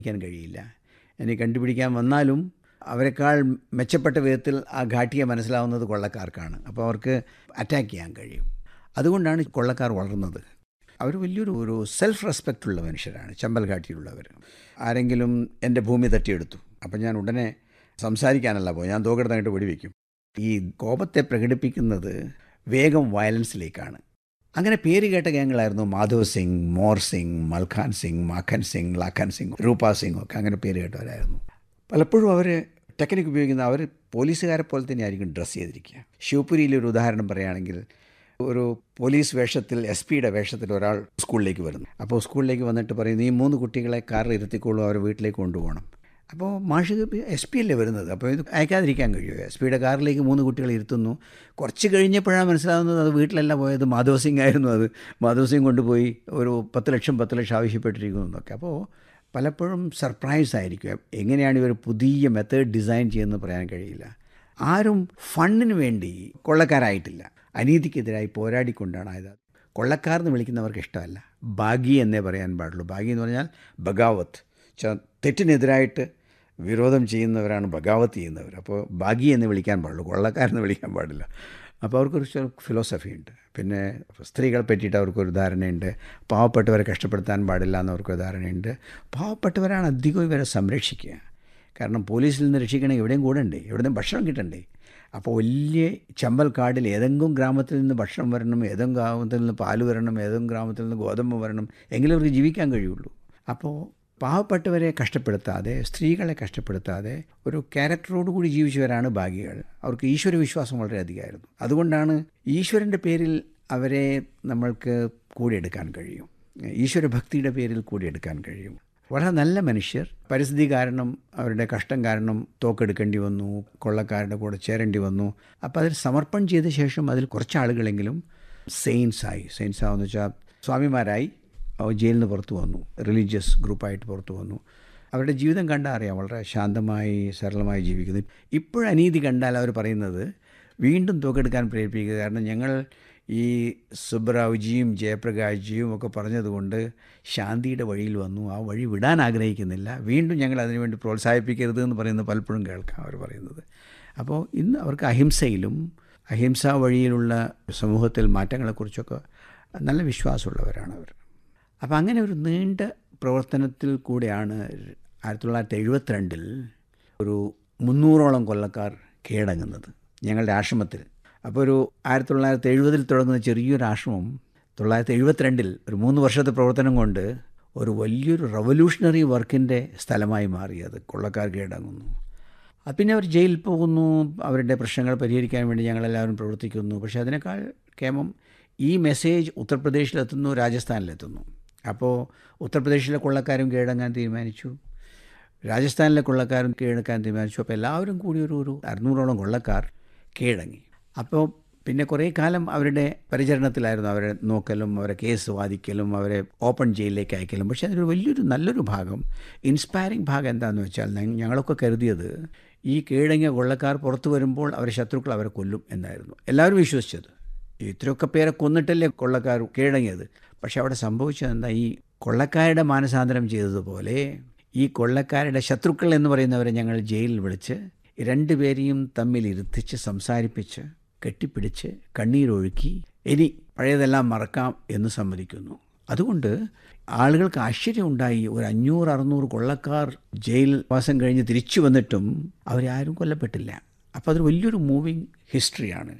ക്കാൻ കഴിയില്ല ഇനി കണ്ടുപിടിക്കാൻ വന്നാലും അവരെക്കാൾ മെച്ചപ്പെട്ട വിധത്തിൽ ആ ഘാട്ടിയെ മനസ്സിലാവുന്നത് കൊള്ളക്കാർക്കാണ് അപ്പോൾ അവർക്ക് അറ്റാക്ക് ചെയ്യാൻ കഴിയും അതുകൊണ്ടാണ് കൊള്ളക്കാർ വളർന്നത് അവർ വലിയൊരു ഒരു സെൽഫ് റെസ്പെക്റ്റ് ഉള്ള മനുഷ്യരാണ് ചമ്പൽ ഘാട്ടിയിലുള്ളവർ ആരെങ്കിലും എൻ്റെ ഭൂമി തട്ടിയെടുത്തു അപ്പം ഞാൻ ഉടനെ സംസാരിക്കാനല്ല പോയി ഞാൻ തോക്കെടുത്തങ്ങോട്ട് വെടിവെക്കും ഈ കോപത്തെ പ്രകടിപ്പിക്കുന്നത് വേഗം വയലൻസിലേക്കാണ് അങ്ങനെ പേര് കേട്ട ഗ്യാങ്ങളായിരുന്നു മാധവ് സിംഗ് മോർ സിംഗ് മൽഖാൻ സിംഗ് മാഖൻ സിംഗ് ലാഖൻ സിംഗ് രൂപ സിംഗ് ഒക്കെ അങ്ങനെ പേര് കേട്ടവരായിരുന്നു പലപ്പോഴും അവർ ടെക്നിക്ക് ഉപയോഗിക്കുന്ന അവർ പോലീസുകാരെ പോലെ തന്നെയായിരിക്കും ഡ്രസ്സ് ചെയ്തിരിക്കുക ശിവപുരിയിലെ ഒരു ഉദാഹരണം പറയുകയാണെങ്കിൽ ഒരു പോലീസ് വേഷത്തിൽ എസ് പിയുടെ വേഷത്തിൽ ഒരാൾ സ്കൂളിലേക്ക് വരുന്നു അപ്പോൾ സ്കൂളിലേക്ക് വന്നിട്ട് പറയും നീ മൂന്ന് കുട്ടികളെ കാറിൽ ഇരുത്തിക്കോളൂ അവരെ വീട്ടിലേക്ക് കൊണ്ടുപോകണം അപ്പോൾ മാഷ് എസ് പി അല്ലേ വരുന്നത് അപ്പോൾ ഇത് അയക്കാതിരിക്കാൻ കഴിയുമോ എസ് പിയുടെ കാറിലേക്ക് മൂന്ന് കുട്ടികളെ ഇരുത്തുന്നു കുറച്ച് കഴിഞ്ഞപ്പോഴാണ് മനസ്സിലാകുന്നത് അത് വീട്ടിലല്ല പോയത് മാധവ് സിംഗ് ആയിരുന്നു അത് മാധവ് സിംഗ് കൊണ്ടുപോയി ഒരു പത്ത് ലക്ഷം പത്ത് ലക്ഷം ആവശ്യപ്പെട്ടിരിക്കുന്നു എന്നൊക്കെ അപ്പോൾ പലപ്പോഴും സർപ്രൈസ് ആയിരിക്കും എങ്ങനെയാണ് ഇവർ പുതിയ മെത്തേഡ് ഡിസൈൻ ചെയ്യുന്നത് പറയാൻ കഴിയില്ല ആരും ഫണ്ടിന് വേണ്ടി കൊള്ളക്കാരായിട്ടില്ല അനീതിക്കെതിരായി പോരാടിക്കൊണ്ടാണ് ആയത് കൊള്ളക്കാർ എന്ന് വിളിക്കുന്നവർക്ക് ഇഷ്ടമല്ല ബാഗി എന്നേ പറയാൻ പാടുള്ളൂ ബാഗി എന്ന് പറഞ്ഞാൽ ബഗാവത്ത് തെറ്റിനെതിരായിട്ട് വിരോധം ചെയ്യുന്നവരാണ് ബഗാവത്ത് ചെയ്യുന്നവർ അപ്പോൾ ബാഗി എന്ന് വിളിക്കാൻ പാടുള്ളൂ കൊള്ളക്കാരെന്ന് വിളിക്കാൻ പാടില്ല അപ്പോൾ അവർക്കൊരു ഫിലോസഫി ഉണ്ട് പിന്നെ സ്ത്രീകളെ പറ്റിയിട്ട് അവർക്കൊരു ധാരണയുണ്ട് പാവപ്പെട്ടവരെ കഷ്ടപ്പെടുത്താൻ പാടില്ല എന്നവർക്കൊരു ധാരണയുണ്ട് പാവപ്പെട്ടവരാണ് അധികം ഇവരെ സംരക്ഷിക്കുക കാരണം പോലീസിൽ നിന്ന് രക്ഷിക്കണമെങ്കിൽ എവിടെയും കൂടെ ഉണ്ട് എവിടെയും ഭക്ഷണം കിട്ടണ്ടേ അപ്പോൾ വലിയ ചമ്പൽ കാടിൽ ഏതെങ്കിലും ഗ്രാമത്തിൽ നിന്ന് ഭക്ഷണം വരണം ഏതെങ്കിലും ഗ്രാമത്തിൽ നിന്ന് പാല് വരണം ഏതെങ്കിലും ഗ്രാമത്തിൽ നിന്ന് ഗോതമ്പ് വരണം എങ്കിലും അവർക്ക് ജീവിക്കാൻ കഴിയുള്ളൂ അപ്പോൾ പാവപ്പെട്ടവരെ കഷ്ടപ്പെടുത്താതെ സ്ത്രീകളെ കഷ്ടപ്പെടുത്താതെ ഒരു ക്യാരക്ടറോട് കൂടി ജീവിച്ചവരാണ് ഭാഗ്യകൾ അവർക്ക് ഈശ്വര വിശ്വാസം വളരെ അധികമായിരുന്നു അതുകൊണ്ടാണ് ഈശ്വരൻ്റെ പേരിൽ അവരെ നമ്മൾക്ക് കൂടിയെടുക്കാൻ കഴിയും ഈശ്വര ഭക്തിയുടെ പേരിൽ കൂടിയെടുക്കാൻ കഴിയും വളരെ നല്ല മനുഷ്യർ പരിസ്ഥിതി കാരണം അവരുടെ കഷ്ടം കാരണം തോക്കെടുക്കേണ്ടി വന്നു കൊള്ളക്കാരുടെ കൂടെ ചേരേണ്ടി വന്നു അപ്പോൾ അതിൽ സമർപ്പണം ചെയ്ത ശേഷം അതിൽ കുറച്ച് ആളുകളെങ്കിലും സെയിൻസായി സെയിൻസ് ആവെന്ന് വെച്ചാൽ സ്വാമിമാരായി അവർ ജയിലിൽ നിന്ന് പുറത്തു വന്നു റിലീജിയസ് ഗ്രൂപ്പായിട്ട് പുറത്തു വന്നു അവരുടെ ജീവിതം കണ്ടാൽ അറിയാം വളരെ ശാന്തമായി സരളമായി ജീവിക്കുന്നു ഇപ്പോഴും അനീതി കണ്ടാൽ അവർ പറയുന്നത് വീണ്ടും തുകെടുക്കാൻ പ്രേരിപ്പിക്കുക കാരണം ഞങ്ങൾ ഈ സുബ്രാവുജിയും ജയപ്രകാശ്ജിയും ഒക്കെ പറഞ്ഞതുകൊണ്ട് ശാന്തിയുടെ വഴിയിൽ വന്നു ആ വഴി വിടാൻ ആഗ്രഹിക്കുന്നില്ല വീണ്ടും ഞങ്ങൾ അതിനുവേണ്ടി പ്രോത്സാഹിപ്പിക്കരുത് എന്ന് പറയുന്നത് പലപ്പോഴും കേൾക്കാം അവർ പറയുന്നത് അപ്പോൾ ഇന്ന് അവർക്ക് അഹിംസയിലും അഹിംസാ വഴിയിലുള്ള സമൂഹത്തിൽ മാറ്റങ്ങളെക്കുറിച്ചൊക്കെ നല്ല വിശ്വാസമുള്ളവരാണ് അവർ അപ്പോൾ അങ്ങനെ ഒരു നീണ്ട പ്രവർത്തനത്തിൽ കൂടെയാണ് ആയിരത്തി തൊള്ളായിരത്തി എഴുപത്തിരണ്ടിൽ ഒരു മുന്നൂറോളം കൊല്ലക്കാർ കീഴടങ്ങുന്നത് ഞങ്ങളുടെ ആശ്രമത്തിൽ അപ്പോൾ ഒരു ആയിരത്തി തൊള്ളായിരത്തി എഴുപതിൽ തുടങ്ങുന്ന ചെറിയൊരു ആശ്രമം തൊള്ളായിരത്തി എഴുപത്തിരണ്ടിൽ ഒരു മൂന്ന് വർഷത്തെ പ്രവർത്തനം കൊണ്ട് ഒരു വലിയൊരു റവല്യൂഷണറി വർക്കിൻ്റെ സ്ഥലമായി മാറി അത് കൊള്ളക്കാർ കീഴടങ്ങുന്നു പിന്നെ അവർ ജയിലിൽ പോകുന്നു അവരുടെ പ്രശ്നങ്ങൾ പരിഹരിക്കാൻ വേണ്ടി ഞങ്ങളെല്ലാവരും പ്രവർത്തിക്കുന്നു പക്ഷേ അതിനേക്കാൾ കേമം ഈ മെസ്സേജ് ഉത്തർപ്രദേശിലെത്തുന്നു രാജസ്ഥാനിലെത്തുന്നു അപ്പോൾ ഉത്തർപ്രദേശിലെ കൊള്ളക്കാരും കീഴടങ്ങാൻ തീരുമാനിച്ചു രാജസ്ഥാനിലെ കൊള്ളക്കാരും കീഴടക്കാൻ തീരുമാനിച്ചു അപ്പോൾ എല്ലാവരും കൂടി ഒരു ഒരു അറുന്നൂറോളം കൊള്ളക്കാർ കീഴടങ്ങി അപ്പോൾ പിന്നെ കുറേ കാലം അവരുടെ പരിചരണത്തിലായിരുന്നു അവരെ നോക്കലും അവരെ കേസ് വാദിക്കലും അവരെ ഓപ്പൺ ജയിലിലേക്ക് അയക്കലും പക്ഷേ അതിനൊരു വലിയൊരു നല്ലൊരു ഭാഗം ഇൻസ്പയറിംഗ് ഭാഗം എന്താണെന്ന് വെച്ചാൽ ഞങ്ങളൊക്കെ കരുതിയത് ഈ കീഴടങ്ങിയ കൊള്ളക്കാർ പുറത്തു വരുമ്പോൾ അവരെ ശത്രുക്കൾ അവരെ കൊല്ലും എന്നായിരുന്നു എല്ലാവരും വിശ്വസിച്ചത് ഇത്രയൊക്കെ പേരെ കൊന്നിട്ടല്ലേ കൊള്ളക്കാർ കീഴടങ്ങിയത് പക്ഷെ അവിടെ സംഭവിച്ചത് എന്താ ഈ കൊള്ളക്കാരുടെ മാനസാന്തരം ചെയ്തതുപോലെ ഈ കൊള്ളക്കാരുടെ ശത്രുക്കൾ എന്ന് പറയുന്നവരെ ഞങ്ങൾ ജയിലിൽ വിളിച്ച് രണ്ടുപേരെയും തമ്മിൽ ഇരുത്തിച്ച് സംസാരിപ്പിച്ച് കെട്ടിപ്പിടിച്ച് കണ്ണീരൊഴുക്കി ഇനി പഴയതെല്ലാം മറക്കാം എന്ന് സമ്മതിക്കുന്നു അതുകൊണ്ട് ആളുകൾക്ക് ആശ്ചര്യമുണ്ടായി ഒരു അഞ്ഞൂറ് അറുന്നൂറ് കൊള്ളക്കാർ ജയിൽ വാസം കഴിഞ്ഞ് തിരിച്ചു വന്നിട്ടും അവരാരും കൊല്ലപ്പെട്ടില്ല അപ്പോൾ അതൊരു വലിയൊരു മൂവിങ് ഹിസ്റ്ററിയാണ്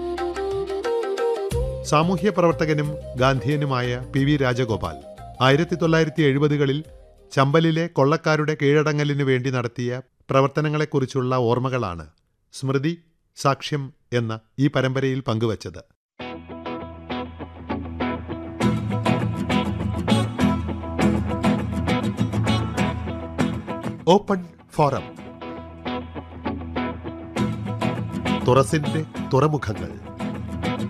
സാമൂഹ്യ പ്രവർത്തകനും ഗാന്ധിയനുമായ പി വി രാജഗോപാൽ ആയിരത്തി തൊള്ളായിരത്തി എഴുപതുകളിൽ ചമ്പലിലെ കൊള്ളക്കാരുടെ കീഴടങ്ങലിനു വേണ്ടി നടത്തിയ പ്രവർത്തനങ്ങളെക്കുറിച്ചുള്ള ഓർമ്മകളാണ് സ്മൃതി സാക്ഷ്യം എന്ന ഈ പരമ്പരയിൽ പങ്കുവച്ചത് ഓപ്പൺ ഫോറം തുറസിന്റെ തുറമുഖങ്ങൾ